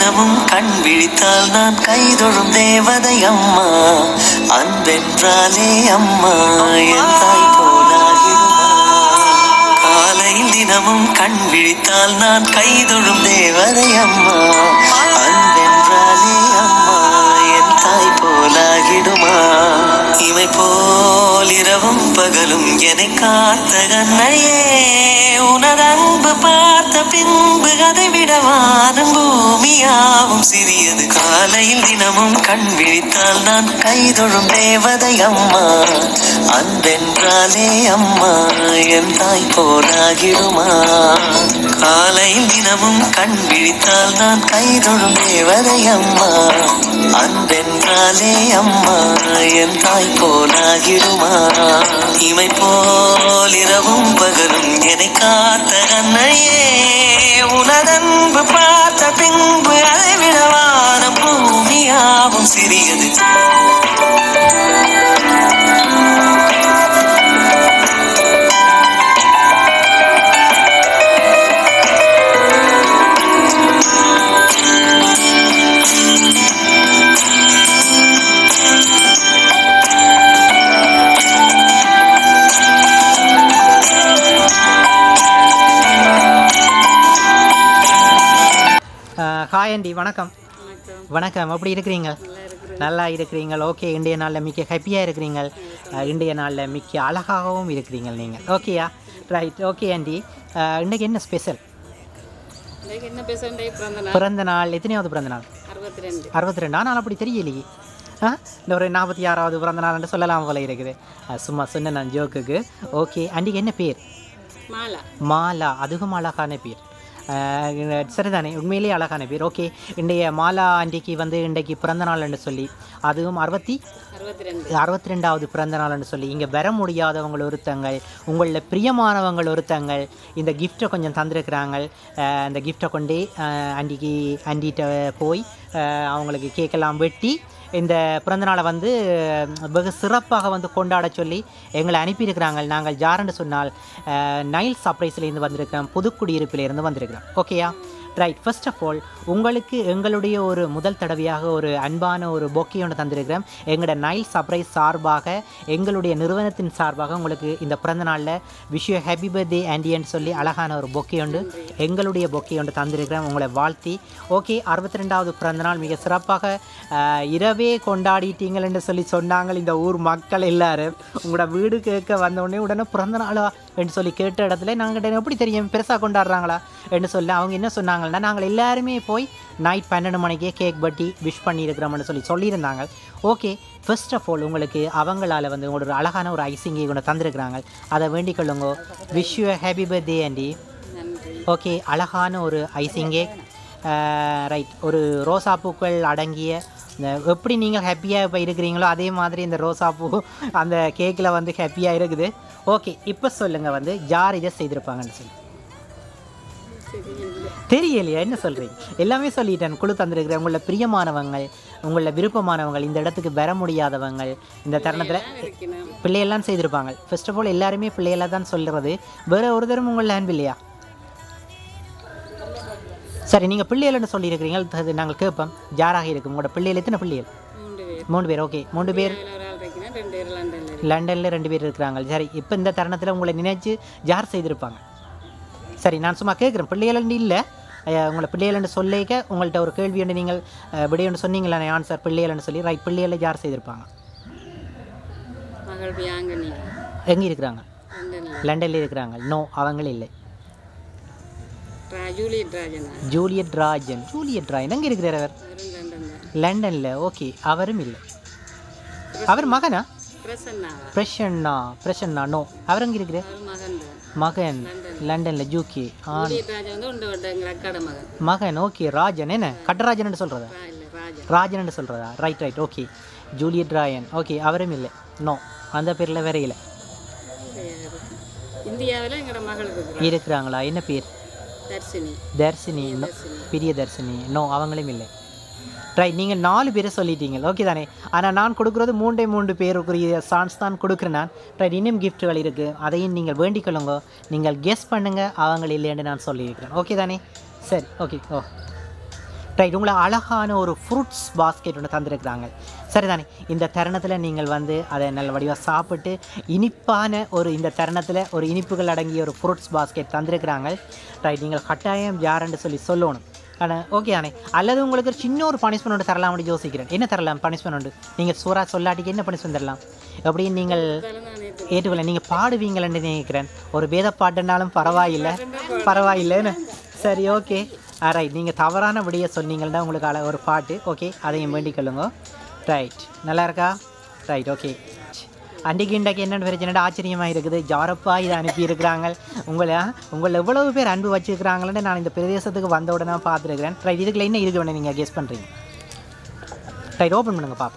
தினமும் கண் விழித்தால் நான் கைதொழும் தேவதை அம்மா அன்பென்றாலே அம்மா என் தாய் போலாகிடுமா காலையில் தினமும் கண் விழித்தால் நான் கைதொழும் தேவதை அம்மா அன்பென்றாலே அம்மா என் தாய் போலாகிடுமா இமை போல் இரவும் பகலும் என்னை காத்த கண்ணையே உனது அன்பு பார்த்த பின்பு அதை விட வானம் பூமியாவும் சிறியது காலையில் தினமும் கண் விழித்தால் நான் கைதொழும் தேவதை அம்மா அன்பென்றாலே அம்மா என் தாய் போலாகிடுமா காலையில் தினமும் கண் விழித்தால் நான் கைதொழும் தேவதை அம்மா அன்பென்றாலே அம்மா என் தாய் போலாகிடுமா இமை போல் இரவும் பகலும் என்னை காத்த அன்னையே உனதன்பு பார்த்த பின்பு அதை விடவான பூமியாவும் சிறியது ஹாய் ஆண்டி வணக்கம் வணக்கம் வணக்கம் எப்படி இருக்கிறீங்க நல்லா இருக்கிறேன் நல்லா இருக்கிறீங்க ஓகே இன்றைய நாளில் மிக்க ஹாப்பியாக இருக்கிறீங்க அஹ், இன்றைய நாளில் மிக்க அழகாகவும் இருக்கிறீங்க நீங்கள் ஓகேயா ரைட் ஓகே ஆண்டி அஹ், இன்னைக்கு என்ன ஸ்பெஷல் இன்றைக்கு என்ன பேசுகிறேன் பிறந்த நாள் பிறந்த நாள் எத்தனையாவது பிறந்த நாள் அறுபத்தி ரெண்டு அறுபத்தி ரெண்டு நாள் அப்படி தெரியலையே ஆ இந்த ஒரு நாற்பத்தி ஆறாவது பிறந்த நாள்னு சொல்லலாம் போல இருக்குது அஹ், சும்மா சொன்னேன் நான் ஜோக்குக்கு ஓகே ஆண்டிக்கு என்ன பேர் மாலா மாலா அதுவும் அழகான பேர் அஹ் சரிதானே உண்மையிலேயே அழகான பேர் ஓகே இன்றைய மாலா ஆண்டிக்கு வந்து இன்றைக்கு பிறந்த நாள்னு சொல்லி அதுவும் அறுபத்தி அறுபத்தி ரெண்டு அறுபத்தி ரெண்டாவது பிறந்த நாள்னு சொல்லி இங்கே வர முடியாதவங்க ஒருத்தங்கள் உங்களில் பிரியமானவங்க ஒருத்தங்கள் இந்த கிஃப்ட்டை கொஞ்சம் தந்திருக்கிறாங்க அஹ் அந்த கிஃப்ட்டை கொண்டு ஆண்டிக்கு ஆண்டிகிட்ட போய் அஹ் அவங்களுக்கு கேக்கெல்லாம் வெட்டி இந்த பிறந்தநாளை வந்து அஹ், வெகு சிறப்பாக வந்து கொண்டாட சொல்லி எங்களை அனுப்பியிருக்கிறாங்க நாங்கள் ஜாரன்னு சொன்னால் அஹ், நைல் சர்ப்ரைஸ்லேருந்து வந்திருக்கிறோம் புதுக்குடியிருப்பிலேருந்து வந்திருக்கிறோம் ஓகேயா ரைட் ஃபர்ஸ்ட் ஆஃப் ஆல் உங்களுக்கு எங்களுடைய ஒரு முதல் தடவையாக ஒரு அன்பான ஒரு பொக்கே ஒன்று தந்திருக்கிறோம் எங்களோட நைல் சர்ப்ரைஸ் சார்பாக எங்களுடைய நிறுவனத்தின் சார்பாக உங்களுக்கு இந்த பிறந்த நாளில் விஷ் யூ ஹாப்பி பர்த்டே ஆண்டின்னு சொல்லி அழகான ஒரு பொக்கே ஒன்று எங்களுடைய பொக்கே ஒன்று தந்திருக்கிறோம் உங்களை வாழ்த்தி ஓகே அறுபத்தி ரெண்டாவது பிறந்த நாள் மிக சிறப்பாக ஆஹ், இரவே கொண்டாடிட்டீங்கள்னு சொல்லி சொன்னாங்க இந்த ஊர் மக்கள் எல்லாரும் உங்களோட வீடு கேட்க வந்த உடனே உடனே பிறந்த நாளா என்று சொல்லி கேட்ட இடத்துல நாங்கள் எப்படி தெரியும் பெருசாக கொண்டாடுறாங்களா என்று சொல்லி அவங்க என்ன சொன்னாங்கன்னா நாங்கள் எல்லாருமே போய் நைட் பன்னெண்டு மணிக்கே கேக் பட்டி விஷ் பண்ணியிருக்கிறோம்னு சொல்லி சொல்லியிருந்தாங்க ஓகே ஃபர்ஸ்ட் ஆஃப் ஆல் உங்களுக்கு அவங்களால வந்து உங்களோட ஒரு அழகான ஒரு ஐசிங்கை கொண்டு தந்திருக்கிறாங்க அதை வேண்டிக் கொள்ளுங்க wish you happy birthday aunty நன்றி ஓகே அழகான ஒரு ஐசிங்கே ரைட் ஒரு ரோசாப்பூக்கள் அடங்கிய இந்த எப்படி நீங்கள் ஹாப்பியாக இப்போ இருக்கிறீங்களோ அதே மாதிரி இந்த ரோசாப்பூ அந்த கேக்கில் வந்து ஹாப்பியாக இருக்குது ஓகே இப்போ சொல்லுங்கள் வந்து யார் இதை செய்திருப்பாங்கன்னு சொல்லி தெரியலையா என்ன சொல்கிறீங்க எல்லாமே சொல்லிட்டேன் குழு தந்திருக்கிறேன் உங்கள பிரியமானவங்க உங்கள விருப்பமானவங்க இந்த இடத்துக்கு வர முடியாதவங்க இந்த தருணத்தில் இருக்கணும் பிள்ளையெல்லாம் செய்திருப்பாங்க ஃபர்ஸ்ட் ஆஃப் ஆல் எல்லாருமே பிள்ளைகளை தான் சொல்கிறது வேற ஒரு தரம் உங்கள் அன்பு இல்லையா சரி நீங்கள் பிள்ளைகள்னு சொல்லியிருக்கிறீங்க அது நாங்கள் கேட்போம் ஜாராக இருக்கும் உங்களோட பிள்ளைகள் எத்தனை பிள்ளைகள் மூன்று பேர் மூணு பேர் ஓகே மூணு பேர் அதில் ஒரு ஆள் இருக்கணும் ரெண்டு பேர் லண்டனில் இருக்கு லண்டனில் ரெண்டு பேர் இருக்கிறாங்க சரி இப்போ இந்த தருணத்தில் உங்களை நினைச்சு ஜார் செய்திருப்பாங்க சரி நான் சும்மா கேட்குறேன் பிள்ளைகள் இல்லை உங்களை பிள்ளைகள்னு சொல்லிக்க உங்கள்கிட்ட ஒரு கேள்வி ஒன்று நீங்கள் அஹ், விடை ஒன்று சொன்னீங்களா ஆன்சர் பிள்ளைகள்னு சொல்லி ரைட் பிள்ளைகளை ஜார் செய்திருப்பாங்க மகள் பியாங்கனி எங்கே இருக்கிறாங்க லண்டனில் லண்டனில் இருக்கிறாங்க நோ அவங்களே இல்லை ரா ஜூலியட் ராஜனா ஜூலியட் ராஜன் ஜூலியட் ராஜன் எங்கே இருக்கிறார் அவர் அவரும் லண்டன் தான் லண்டனில் ஓகே அவரும் இல்லை அவர் மகனா பிரசன்னாவா பிரசன்னா பிரசன்னா நோ அவர் எங்கே இருக்கிறார் அவர் மகன் தான் மகன் லண்டனில் ஜூகே ஆ ஜூலியட் ராஜா வந்து உண்டு வந்த எங்கள் அக்காட மகன் மகன் ஓகே ராஜன் என்ன கட்டராஜன் சொல்கிறதா ரா இல்லை ராஜா ராஜன் சொல்கிறதா right right okay Juliet Rayan okay அவரும் இல்லை நோ அந்த பேரில் வேற இல்லை இந்தியாவில் எங்களோட மகள் இருக்கிறா இருக்கிறாங்களா என்ன பேர் தர்ஷினி தர்ஷினி no. பிரிய தர்ஷினி நோ அவங்களும் இல்லை ரைட் நீங்கள் நாலு பேரை சொல்லிட்டீங்க ஓகே தானே ஆனால் நான் கொடுக்குறது மூன்றே மூன்று பேருக்குரிய சான்ஸ் தான் கொடுக்குறேன் நான் ரைட் இன்னும் கிஃப்ட்டுகள் இருக்குது அதையும் நீங்கள் வேண்டிக் கொள்ளுங்க நீங்கள் கெஸ் பண்ணுங்கள் அவங்க இல்லைன்னு நான் சொல்லியிருக்கிறேன் ஓகே தானே சரி ஓகே ஓ ரைட் உங்களை அழகான ஒரு ஃப்ரூட்ஸ் பாஸ்கெட் ஒன்று தந்திருக்கிறாங்க சரிதானே இந்த தருணத்தில் நீங்கள் வந்து அதை நல்ல வடிவாக சாப்பிட்டு இனிப்பான ஒரு இந்த தருணத்தில் ஒரு இனிப்புகள் அடங்கிய ஒரு ஃப்ரூட்ஸ் பாஸ்கெட் தந்திருக்கிறாங்க ரைட் நீங்கள் கட்டாயம் யாருன்னு சொல்லி சொல்லணும் ஆனால் ஓகே ஆனே அல்லது உங்களுக்கு ஒரு சின்ன ஒரு பனிஷ்மெண்ட் ஒன்று தரலாம்னு யோசிக்கிறேன் என்ன தரலாம் பனிஷ்மெண்ட் உண்டு நீங்கள் சூறா சொல்லாட்டிக்கு என்ன பனிஷ்மெண்ட் தரலாம் அப்படின்னு நீங்கள் ஏற்றுக்கொள்ள நீங்கள் பாடுவீங்களன்னு நினைக்கிறேன் ஒரு வேத பாட்டுனாலும் பரவாயில்லை பரவாயில்லைன்னு சரி ஓகே ரைட் நீங்கள் தவறான விடிய சொன்னீங்கன்னா உங்களுக்கு அழ ஒரு பாட்டு ஓகே அதையும் வேண்டிக் கொள்ளுங்க ரைட் நல்லா இருக்கா ரைட் ஓகே அன்றைக்கு இன்றைக்கு என்னென்ன பிரச்சனை ஆச்சரியமாக இருக்குது ஜாரப்பா இதை அனுப்பியிருக்கிறாங்க உங்களை உங்களை எவ்வளவு பேர் அன்பு வச்சுருக்கிறாங்களன்னு நான் இந்த பிரதேசத்துக்கு வந்த உடனே பார்த்துருக்கிறேன் ரைட் இதுக்குள்ள என்ன இருக்கு வேணும் நீங்கள் கெஸ் பண்ணுறீங்க ரைட் ஓப்பன் பண்ணுங்க பாப்போம்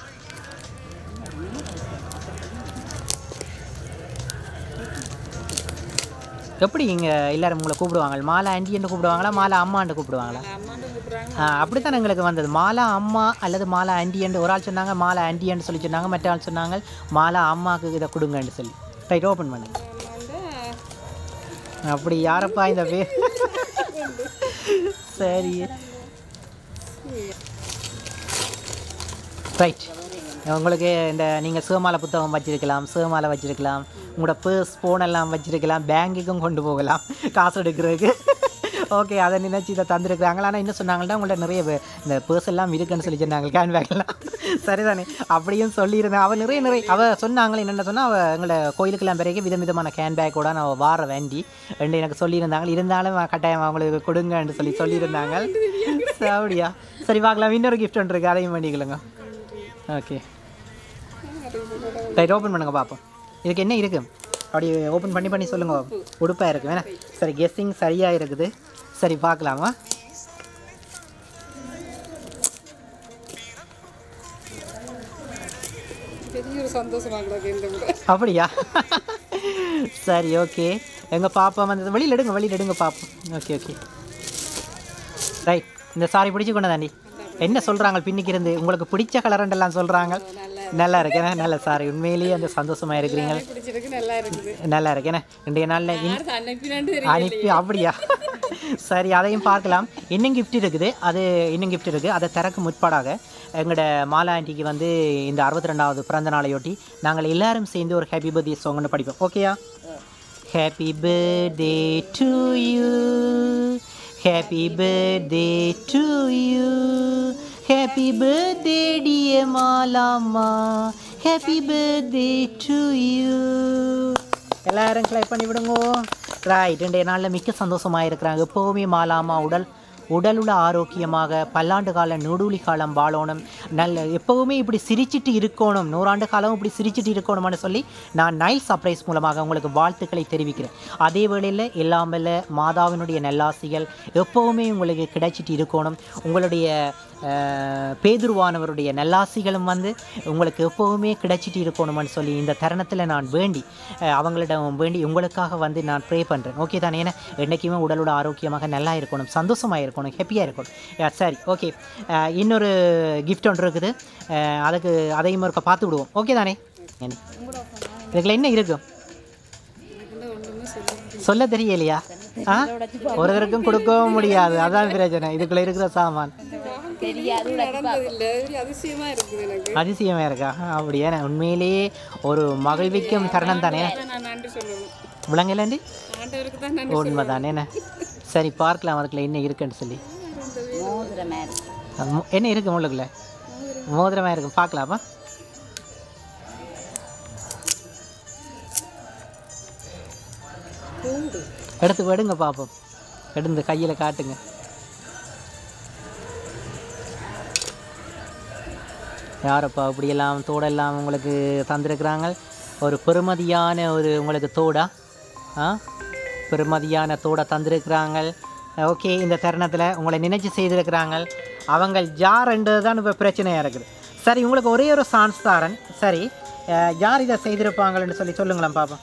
எப்படி இங்கே எல்லாரும் உங்களை கூப்பிடுவாங்க மாலா ஆண்டின்னு கூப்பிடுவாங்களா மாலா அம்மான்னு கூப்பிடுவாங்களா அம்மாண்டு கூப்பிட்றாங்க ஆ அப்படித்தான் எங்களுக்கு வந்தது மாலா அம்மா அல்லது மாலா ஆண்டியன்னு ஒரு ஆள் சொன்னாங்க மாலா ஆண்டியன்னு சொல்லி சொன்னாங்க மற்ற ஆள் சொன்னாங்க மாலா அம்மாவுக்கு இதை கொடுங்கன்னு சொல்லி ரைட் ஓப்பன் பண்ணுங்க வந்து அப்படி யாரப்பா இந்த பேர் சரி ரைட் உங்களுக்கு இந்த நீங்கள் சிவமாலை புத்தகம் வச்சிருக்கலாம் சிவமாலை வச்சிருக்கலாம் உங்களோட பர்ஸ் ஃபோன் எல்லாம் வச்சிருக்கலாம் பேங்குக்கும் கொண்டு போகலாம் காசு எடுக்கிறதுக்கு ஓகே அதை நினைச்சு இதை தந்துருக்குறாங்க ஆனால் என்ன சொன்னாங்கன்னா உங்கள்ட்ட நிறைய பே- இந்த பர்ஸ் எல்லாம் இருக்குன்னு சொல்லி சொன்னாங்க கேன் பேக்லாம் சரிதானே அப்படியும் சொல்லியிருந்தேன் அவள் நிறைய நிறைய அவள் சொன்னாங்களே என்னென்ன சொன்னால் அவள் எங்களை கோயிலுக்கெல்லாம் பிறகு வித விதமான கேன் பேக்கோட நான் வார வேண்டி ரெண்டு எனக்கு சொல்லியிருந்தாங்க இருந்தாலும் கட்டாயம் அவங்களுக்கு கொடுங்கன்னு சொல்லி சொல்லியிருந்தாங்க சரி, அப்படியா சரி பார்க்கலாம் இன்னொரு கிஃப்ட் ஒன்று இருக்குது அதையும் பண்ணிக்கலுங்க ஓகே ரைட் ஓப்பன் பண்ணுங்க பார்ப்போம் இதுக்கு என்ன இருக்கு அப்படி ஓப்பன் பண்ணி பண்ணி சொல்லுங்க உடுப்பாக இருக்கு வேணா சரி கெஸ்ஸிங் சரியாக இருக்குது சரி பார்க்கலாமா பெரிய ஒரு சந்தோஷமாக கிடக்கு இந்த முறை அப்படியா சரி ஓகே எங்கள் பாப்பா வந்து வெளியில் எடுங்க வெளியில் எடுங்க பார்ப்போம் ஓகே ஓகே ரைட் இந்த சாரி பிடிச்சு கொண்டு தாண்டி என்ன சொல்கிறாங்க பின்னிக்கு இருந்து உங்களுக்கு பிடிச்ச கலரண்டெல்லாம் சொல்கிறாங்க நல்லா இருக்கேனே நல்ல சாரி உண்மையிலேயே அந்த சந்தோஷமாக இருக்கிறீங்க பிடிச்சிருக்கு நல்லா இருக்குது நல்லா இருக்கேனே இன்றைய நாளில் இன் யாருக்கு அனுப்பினான்னு அனுப்பி அப்படியா சரி அதையும் பார்க்கலாம் இன்னும் கிஃப்ட் இருக்குது அது இன்னும் கிஃப்ட் இருக்குது அதை திறக்க முற்பாடாக எங்களோட மாலா ஆண்டிக்கு வந்து இந்த அறுபத்தி ரெண்டாவது பிறந்த நாளையொட்டி நாங்கள் எல்லாரும் சேர்ந்து ஒரு ஹாப்பி பர்த்டே சாங்னு படிப்போம் ஓகேயா happy birthday to you happy birthday to you happy birthday dear மாலாமா ஹாப்பி பர்த்டே டு யூ எல்லாரும் கிளைப் பண்ணி விடுங்க ரைட் இன்றைய நாளில் மிக்க சந்தோஷமாக இருக்கிறாங்க எப்போவுமே மாலாமா உடல் உடலுள்ள ஆரோக்கியமாக பல்லாண்டு கால நூடுலி காலம் வாழணும் நல்ல எப்போவுமே இப்படி சிரிச்சிட்டு இருக்கணும் நூறாண்டு காலம் இப்படி சிரிச்சிட்டு இருக்கணும்னு சொல்லி நான் நைல் சர்ப்ரைஸ் மூலமாக உங்களுக்கு வாழ்த்துக்களை தெரிவிக்கிறேன் அதே வேளையில் எல்லாம் வல்ல மாதாவினுடைய நல்லாசிகள் எப்போவுமே உங்களுக்கு கிடைச்சிட்டு இருக்கணும் உங்களுடைய அஹ், பேதுருவானவருடைய நல்லாசிகளும் வந்து உங்களுக்கு எப்போவுமே கிடைச்சிட்டு இருக்கணும்னு சொல்லி இந்த தருணத்தில் நான் வேண்டி அஹ், அவங்களிடம் வேண்டி உங்களுக்காக வந்து நான் ப்ரே பண்ணுறேன் ஓகே தானே ஏன்னா என்றைக்குமே உடலோட ஆரோக்கியமாக நல்லா இருக்கணும் சந்தோஷமாக இருக்கணும் ஹாப்பியாக இருக்கணும் Yeah, சரி ஓகே இன்னொரு கிஃப்ட் ஒன்று இருக்குது அஹ், அதுக்கு அதையும் ஒருக்க பார்த்து விடுவோம் ஓகே தானே என்ன? இதுக்குள்ள என்ன இருக்கும் சொல்ல தெரியலையா ஆ ஒருத்தருக்கும் கொடுக்கவும் முடியாது அதான் பிரச்சனை இதுக்குள்ள இருக்கிற சாமான் நடந்ததில்லை அதிசயமா இருக்குது எனக்கு அதிசயமா இருக்கா அப்படியே உண்மையிலேயே ஒரு மகிழ்விக்கும் தருணம் தானே அதான் நான் நன்றி சொல்லணும் விளங்கலாண்டி ஆண்டவருக்கு தான் நன்றி உண்மை தானே சரி பார்க்கலாம் அதுக்குள்ள என்ன இருக்குன்னு சொல்லி அது மு- என்ன இருக்கு முள்ளுக்குள்ள மோதிரமா இருக்கும் பார்க்கலாமா எடுத்து விடுங்க பார்ப்போம் எடுந்து கையில் காட்டுங்க யாரப்பா இப்படியெல்லாம் தோடெல்லாம் உங்களுக்கு தந்திருக்கிறாங்க ஒரு பெருமதியான ஒரு உங்களுக்கு தோடா ஆ பெருமதியான தோடை தந்திருக்கிறாங்க ஓகே இந்த தருணத்தில் உங்களை நினைச்சு செய்திருக்கிறாங்க அவங்க யாருன்றது தான் இப்போ பிரச்சனையாக இருக்குது சரி உங்களுக்கு ஒரே ஒரு சான்ஸ் தாரன் சரி அஹ், யார் இதை செய்திருப்பாங்கன்னு சொல்லி சொல்லுங்களேன் பாப்போம்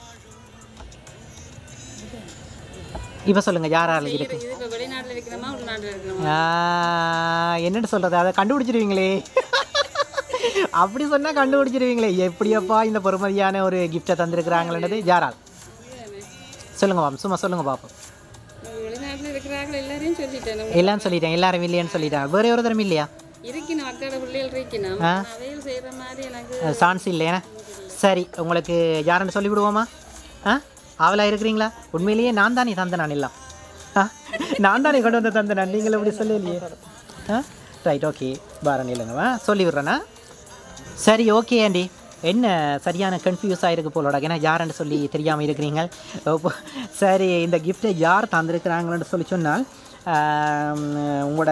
இப்போ சொல்லுங்கள் யார் யார் இருக்கு இது இப்போ வெளிநாட்டில் இருக்கிறோமா உள்நாட்டில் இருக்கிறோமா ஆ, என்னன்னு சொல்கிறது அதை கண்டுபிடிச்சிருவீங்களே அப்படி சொன்னால் கண்டுபிடிச்சிருவீங்களே எப்படியப்பா இந்த பொறுமதியான ஒரு கிஃப்டை தந்திருக்கிறாங்களேன்றது யாரால் சொல்லுங்க பாப்போம் சும்மா சொல்லுங்க பாப்போம் வெளிநாட்டில் இருக்கிறாங்க ஆக்கள் எல்லாரையும் சொல்லிட்டேன் நம்ம எல்லாம் சொல்லிட்டேன் எல்லாரும் இல்லையான்னு சொல்லிட்டாங்க வேற ஒரு தரம் இல்லையா இருக்கணும் அக்கோட பிள்ளைகள் இருக்கணும் ஆ. அவையில் செய்கிற மாதிரி எனக்கு சான்ஸ் இல்லையா சரி உங்களுக்கு யாருன்னு சொல்லி விடுவோமா ஆ அவளா இருக்கிறீங்களா உண்மையிலேயே நான் தானே தந்த நான் எல்லாம் ஆ நான் தானே கொண்டு வந்து தந்த நான் நீங்களும் இப்படி சொல்லலையே ஆ ரைட் ஓகே பாரன் இல்லைங்கம்மா சொல்லி விட்றேண்ணா சரி ஓகே ஆண்டி என்ன சரியான கன்ஃபியூஸ் ஆகிருக்கு போலோட ஏன்னா யாருன்னு சொல்லி தெரியாமல் இருக்கிறீங்க அப்போ, சரி இந்த கிஃப்ட்டை யார் தந்திருக்கிறாங்கன்னு சொல்லி சொன்னால் ஆம், உங்களோட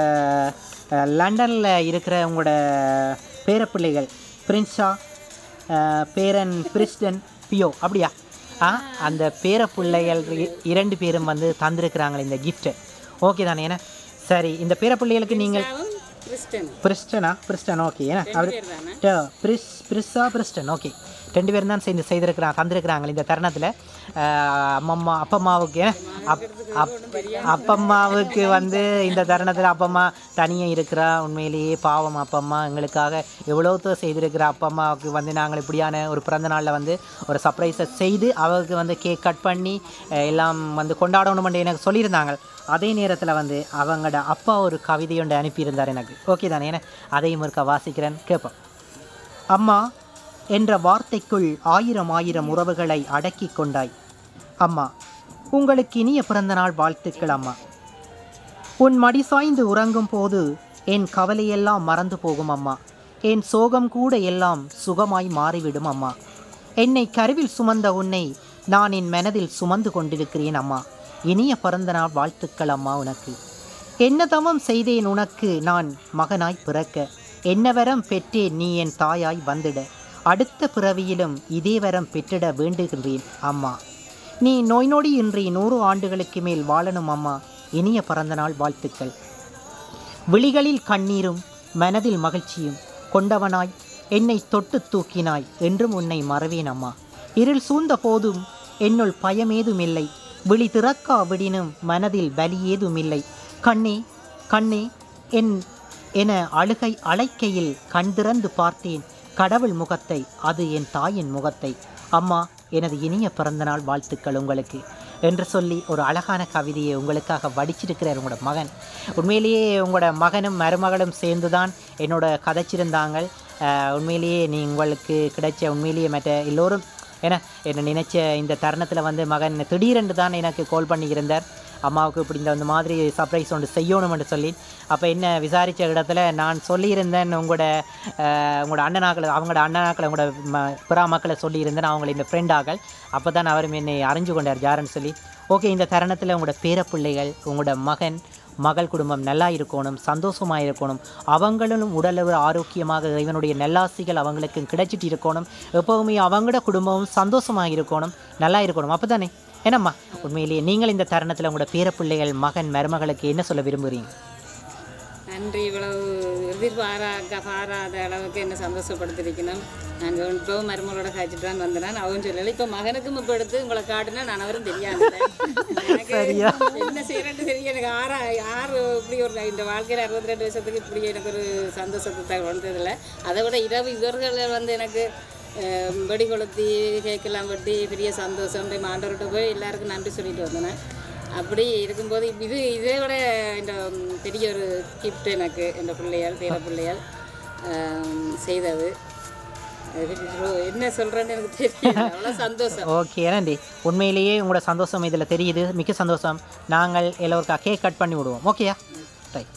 லண்டனில் இருக்கிற உங்களோட பேரப்பிள்ளைகள் பிரின்ஸா ஆஹ், பேரன் பிரிஸ்டன் பியோ அப்படியா ஆ அந்த பேரப்பிள்ளைகள் இ- இரண்டு பேரும் வந்து தந்திருக்கிறாங்களே இந்த கிஃப்ட்டு ஓகே தானே ஏன்னா சரி இந்த பேரப்பிள்ளைகளுக்கு நீங்கள் கிறிஸ்டன் பிரிஸ்டனா பிரிஸ்டன் ஓகே ஏன்னா அவர் பேர் தானே ட- பிரிஸ் பிரிஸ்ஸா பிரிஸ்டன் ஓகே ரெண்டு பேரும் தான் சேர்ந்து செய்திருக்கிறாங்க தந்திருக்கிறாங்க இந்த தருணத்தில் அம்மம்மா அப்பம்மாவுக்கு ஏன் அப் அப் அப்பம்மாவுக்கு வந்து இந்த தருணத்தில் அப்பம்மா தனியாக இருக்கிறா உண்மையிலேயே பாவம் அப்பம்மா எங்களுக்காக எவ்வளோத்தோ செய்திருக்கிற அப்பம்மாவுக்கு வந்து நாங்கள் இப்படியான ஒரு பிறந்த நாளில் வந்து ஒரு சர்ப்ரைஸை செய்து அவருக்கு வந்து கேக் கட் பண்ணி அஹ், எல்லாம் வந்து கொண்டாடணுமென்று எனக்கு சொல்லியிருந்தாங்க அதே நேரத்தில் வந்து அவங்களோட அப்பா ஒரு கவிதை ஒன்று அனுப்பியிருந்தார் எனக்கு ஓகே தானே ஏன்னா அதையும் இருக்க வாசிக்கிறேன் கேட்போம் அம்மா என்ற வார்த்தைக்குள் ஆயிரம் ஆயிரம் உறவுகளை அடக்கிக் கொண்டாய் அம்மா உங்களுக்கு இனிய பிறந்தநாள் வாழ்த்துக்கள் அம்மா உன் மடி சாய்ந்து உறங்கும் போது என் கவலையெல்லாம் மறந்து போகும் அம்மா என் சோகம் கூட எல்லாம் சுகமாய் மாறிவிடும் அம்மா என்னை கருவில் சுமந்த உன்னை நான் என் மனதில் சுமந்து கொண்டிருக்கிறேன் அம்மா இனிய பிறந்தநாள் வாழ்த்துக்கள் அம்மா உனக்கு என்ன தவம் செய்தேன் உனக்கு நான் மகனாய் பிறக்க என்ன வரம் பெற்றேன் நீ என் தாயாய் வந்திட அடுத்த பிறவியிலும் இதே வரம் பெற்றிட வேண்டுகின்றேன் அம்மா நீ நோய் நொடி இன்றி நூறு ஆண்டுகளுக்கு மேல் வாழணும் அம்மா இனிய பிறந்தநாள் வாழ்த்துக்கள் விழிகளில் கண்ணீரும் மனதில் மகிழ்ச்சியும் கொண்டவனாய் என்னை தொட்டு தூக்கினாய் என்றும் உன்னை மறவேன் அம்மா இருள் சூழ்ந்த போதும் என்னுள் பயமேதுமில்லை விழி திறக்கா விடினும் மனதில் வலி ஏதுமில்லை கண்ணே கண்ணே என் என அழுகை அழைக்கையில் கண் திறந்து பார்த்தேன் கடவுள் முகத்தை அது என் தாயின் முகத்தை அம்மா எனது இனிய பிறந்தநாள் வாழ்த்துக்கள் உங்களுக்கு என்று சொல்லி ஒரு அழகான கவிதையை உங்களுக்காக வடிச்சிருக்கிறார் உங்களோட மகன் உண்மையிலேயே உங்களோட மகனும் மருமகளும் சேர்ந்து தான் என்னோட கதைச்சிருந்தாங்க அஹ், உண்மையிலேயே நீ உங்களுக்கு கிடைச்ச உண்மையிலேயே மற்ற எல்லோரும் ஏன்னா என்ன நினைச்ச இந்த தருணத்தில் வந்து மகன் திடீரென்று தான் எனக்கு கால் பண்ணியிருந்தார் அம்மாவுக்கு இப்படி இந்த இந்த மாதிரி சர்ப்ரைஸ் ஒன்று செய்யணும்னு சொல்லி அப்போ என்ன விசாரித்த இடத்துல நான் சொல்லியிருந்தேன் உங்களோட அஹ், உங்களோட அண்ணனாக்களை அவங்களோட அண்ணனாக்களை உங்களோட ம புறா மக்களை சொல்லியிருந்தேன் அவங்கள இந்த ஃப்ரெண்டாக்கள் அப்போ தான் அவரும் என்னை அறிஞ்சு கொண்டார் யாருன்னு சொல்லி ஓகே இந்த தருணத்தில் உங்களோட பேரப்பிள்ளைகள் உங்களோட மகன் மகள் குடும்பம் நல்லா இருக்கணும் சந்தோஷமாக இருக்கணும் அவங்களும் உடலவு ஆரோக்கியமாக இவனுடைய நல்லாசிகள் அவங்களுக்கு கிடைச்சிட்டு இருக்கணும் எப்போவுமே அவங்களோட குடும்பமும் சந்தோஷமாக இருக்கணும் நல்லா இருக்கணும் அப்போ தானே என்னம்மா உண்மையிலேயே நீங்கள் இந்த தருணத்தில் உங்களோட பேரப்பிள்ளைகள் மகன் மருமகளுக்கு என்ன சொல்ல விரும்புகிறீங்க நன்றி இவ்வளவு எதிர்பாராக்க பாராத அளவுக்கு என்ன சந்தோஷப்படுத்திருக்கணும் நான் இப்போ மருமகளோட காய்ச்சிட்டு தான் வந்தேன் அவன் சொல்லலை இப்போ மகனுக்கும் இப்போ எடுத்து உங்களை காட்டுனா நான் அவரும் தெரியாது எனக்கு என்ன செய்யறேன்னு தெரியும் எனக்கு ஆறா ஆறு இப்படி ஒரு இந்த வாழ்க்கையில் அறுபத்தி ரெண்டு வருஷத்துக்கு இப்படி எனக்கு ஒரு சந்தோஷத்தை த- வந்ததில்ல அதை விட இரவு இவர்கள் வந்து எனக்கு அஹ், வெடி கொளுத்தி கேக்கெல்லாம் வெட்டி பெரிய சந்தோஷம் போய் மாண்டவர்கிட்ட போய் எல்லாருக்கும் நன்றி சொல்லிட்டு வந்தேன் அப்படி இருக்கும்போது இது இதை விட இந்த ம், பெரிய ஒரு கிஃப்ட் எனக்கு இந்த பிள்ளையால் பேர பிள்ளையால் ஆம், செய்தது அது ரொ- என்ன சொல்கிறேன்னு எனக்கு தெரியல அவ்வளோ சந்தோஷம் ஓகே ஏன்னாண்டி உண்மையிலேயே உங்களோட சந்தோஷம் இதில் தெரியுது மிக்க சந்தோஷம் நாங்கள் எல்லோருக்கா கேக் கட் பண்ணி விடுவோம் ஓகேயா ரைட்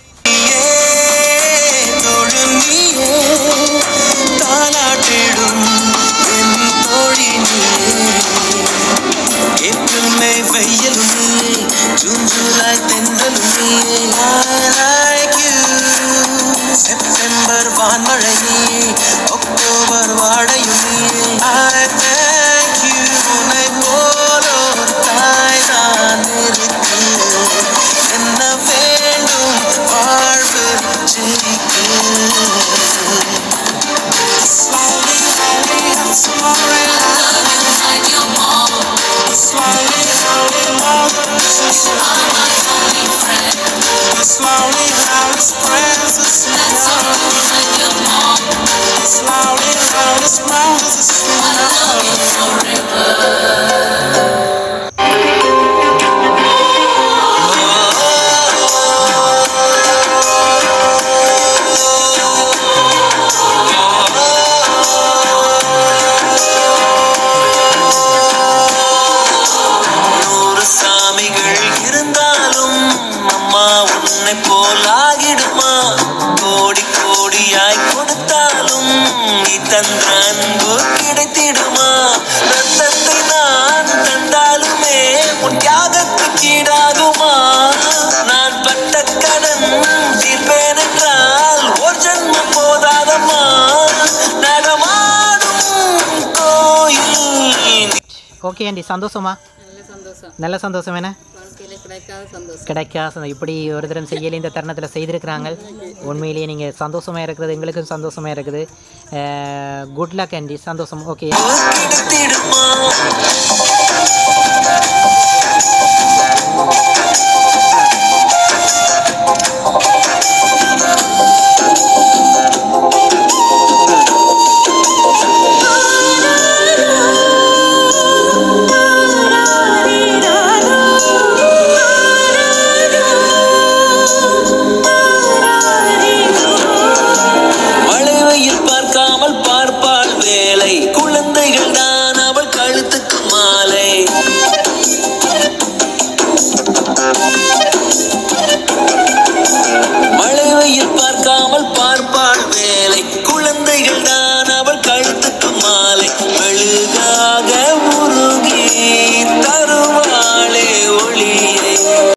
தோழும் நீயே தாலாட்டிடும் என் தோழி நீயே ஏப்ரல் மே வெயிலும் நீயே ஜூன் ஜூலை தென்றலும் நீயே I like you செப்டம்பர் வான்மழை நீயே அக்டோபர் வாடையும் நீயே I thank you உன்னை போல ஒரு தாய் நான் இருக்கு என்ன வேண்டும் வாழ்வு ஜெயிக்க Slowly, slowly, ஓகே ஆண்டி சந்தோஷமா நல்ல சந்தோஷம் நல்ல சந்தோஷம் என்ன வாழ்க்கையில் கிடைக்காத சந்தோஷம் கிடைக்காத இப்படி ஒரு தரம் செய்யல இந்த தருணத்தில் செய்திருக்கிறாங்க உண்மையிலேயே நீங்கள் சந்தோஷமாக இருக்கிறது எங்களுக்கும் சந்தோஷமாக இருக்குது குட் லக் ஆண்டி சந்தோஷம் ஓகே கிடைத்திடுமா